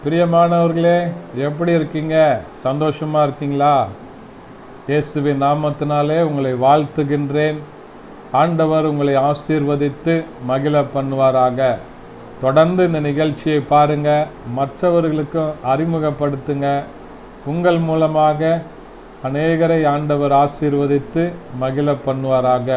பிரியமானவர்களே எப்படி இருக்கீங்க சந்தோஷமா இருக்கீங்களா இயேசுவின் நாமத்தினாலே உங்களை வாழ்த்துகின்றேன் ஆண்டவர் உங்களை ஆசீர்வதித்து மகிழ பண்ணுவாராக தொடர்ந்து இந்த நிகழ்ச்சியை பாருங்க மற்றவர்களுக்கும் அறிமுகப்படுத்துங்க உங்கள் மூலமாக அநேகரை ஆண்டவர் ஆசீர்வதித்து மகிழ பண்ணுவாராக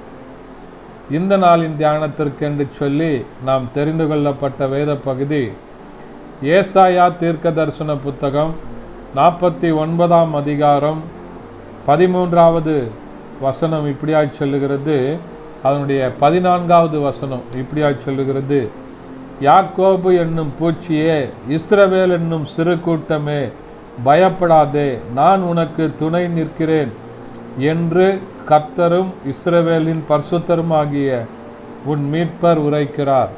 இந்த நாளின் தியானத்திற்கென்று சொல்லி நாம் தெரிந்து கொள்ளப்பட்ட வேத பகுதி ஏசாயா தீர்க்க தரிசன புத்தகம் நாற்பத்தி ஒன்பதாம் அதிகாரம் பதிமூன்றாவது வசனம் இப்படியாய் சொல்லுகிறது அதனுடைய பதினான்காவது வசனம் இப்படியாய் சொல்லுகிறது யாக்கோபு என்னும் பூச்சியே இஸ்ரவேல் என்னும் சிறு கூட்டமே பயப்படாதே நான் உனக்கு துணை நிற்கிறேன் என்று கர்த்தரும் இஸ்ரவேலின் பரிசுத்தருமாகிய உன் மீட்பர் உரைக்கிறார்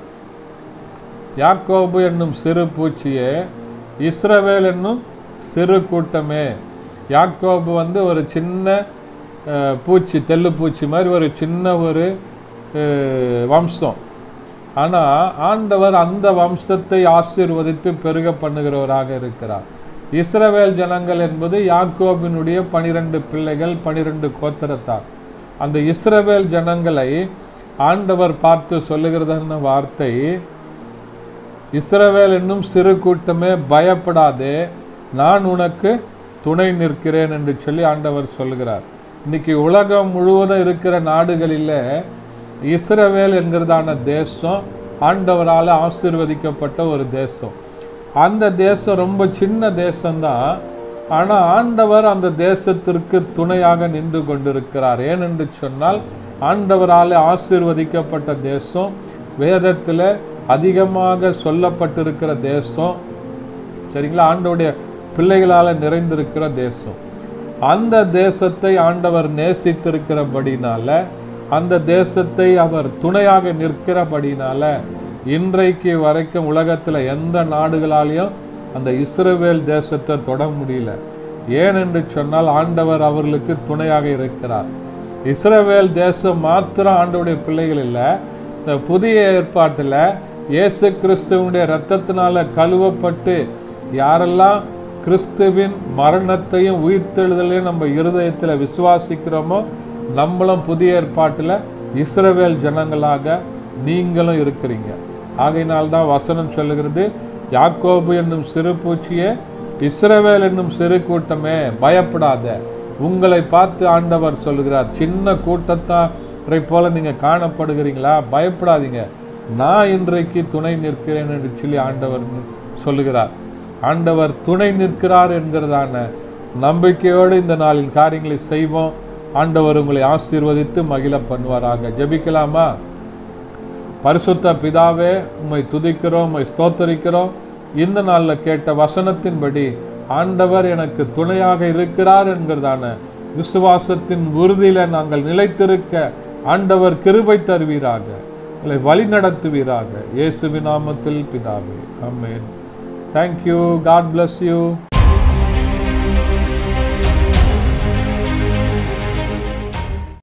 யாக்கோபு என்னும் சிறு பூச்சியே இஸ்ரவேல் என்னும் சிறு கூட்டமே யாக்கோபு வந்து ஒரு சின்ன அஹ், பூச்சி தெள்ளு பூச்சி மாதிரி ஒரு சின்ன ஒரு அஹ், வம்சம் ஆனால் ஆண்டவர் அந்த வம்சத்தை ஆசீர்வதித்து பெருக பண்ணுகிறவராக இருக்கிறார் இஸ்ரவேல் ஜனங்கள் என்பது யாக்கோபினுடைய பனிரெண்டு பிள்ளைகள் பனிரெண்டு கோத்திரத்தார் அந்த இஸ்ரவேல் ஜனங்களை ஆண்டவர் பார்த்து சொல்லுகிறதான வார்த்தை இஸ்ரவேல் என்னும் சிறு கூட்டமே பயப்படாதே நான் உனக்கு துணை நிற்கிறேன் என்று சொல்லி ஆண்டவர் சொல்லுகிறார் இன்னைக்கு உலகம் முழுவதும் இருக்கிற நாடுகளில் இஸ்ரவேல் என்கிறதான தேசம் ஆண்டவரால் ஆசீர்வதிக்கப்பட்ட ஒரு தேசம் அந்த தேசம் ரொம்ப சின்ன தேசம்தான் ஆனால் ஆண்டவர் அந்த தேசத்திற்கு துணையாக நின்று கொண்டிருக்கிறார் ஏனென்று சொன்னால் ஆண்டவரால் ஆசீர்வதிக்கப்பட்ட தேசம் வேதத்தில் அதிகமாக சொல்லப்பட்டிருக்கிற தேசம் சரிங்களா ஆண்டவருடைய பிள்ளைகளால் நிறைந்திருக்கிற தேசம் அந்த தேசத்தை ஆண்டவர் நேசித்திருக்கிறபடினால அந்த தேசத்தை அவர் துணையாக நிற்கிறபடினால இன்றைக்கு வரைக்கும் உலகத்தில் எந்த நாடுகளாலையும் அந்த இஸ்ரவேல் தேசத்தை தொட முடியல ஏனென்று சொன்னால் ஆண்டவர் அவர்களுக்கு துணையாக இருக்கிறார் இஸ்ரவேல் தேசம் மாத்திரம் ஆண்டவருடைய பிள்ளைகள் இல்லை இந்த புதிய ஏற்பாட்டில் இயேசு கிறிஸ்துவனுடைய இரத்தத்தினால கழுவப்பட்டு யாரெல்லாம் கிறிஸ்துவின் மரணத்தையும் உயிர்த்தெழுதலையும் நம்ம இருதயத்தில் விசுவாசிக்கிறோமோ நம்மளும் புதிய ஏற்பாட்டில் இஸ்ரவேல் ஜனங்களாக நீங்களும் இருக்கிறீங்க ஆகையினால் தான் வசனம் சொல்லுகிறது யாக்கோபு என்னும் சிறு பூச்சியே இஸ்ரவேல் என்னும் சிறு கூட்டமே பயப்படாத உங்களை பார்த்து ஆண்டவர் சொல்லுகிறார் சின்ன கூட்டத்தாரை போல நீங்க காணப்படுகிறீங்களா பயப்படாதீங்க நான் இன்றைக்கு துணை நிற்கிறேன் என்று சொல்லி ஆண்டவர் சொல்லுகிறார் ஆண்டவர் துணை நிற்கிறார் என்கிறதான நம்பிக்கையோடு இந்த நாளின் காரியங்களை செய்வோம் ஆண்டவர் உங்களை ஆசீர்வதித்து மகிழ பண்ணுவாராக ஜெபிக்கலாமா பரிசுத்த பிதாவே உம்மை துதிக்கிறோம் உம்மை ஸ்தோத்தரிக்கிறோம் இந்த நாளில் கேட்ட வசனத்தின்படி ஆண்டவர் எனக்கு துணையாக இருக்கிறார் என்கிறதான விசுவாசத்தின் உறுதியில நாங்கள் நிலைத்திருக்க ஆண்டவர் கிருபை தருவீராக எங்களை வழி நடத்துவீராக இயேசுவின் நாமத்தில் பிதாவே ஆமென் தேங்க்யூ காட் bless யூ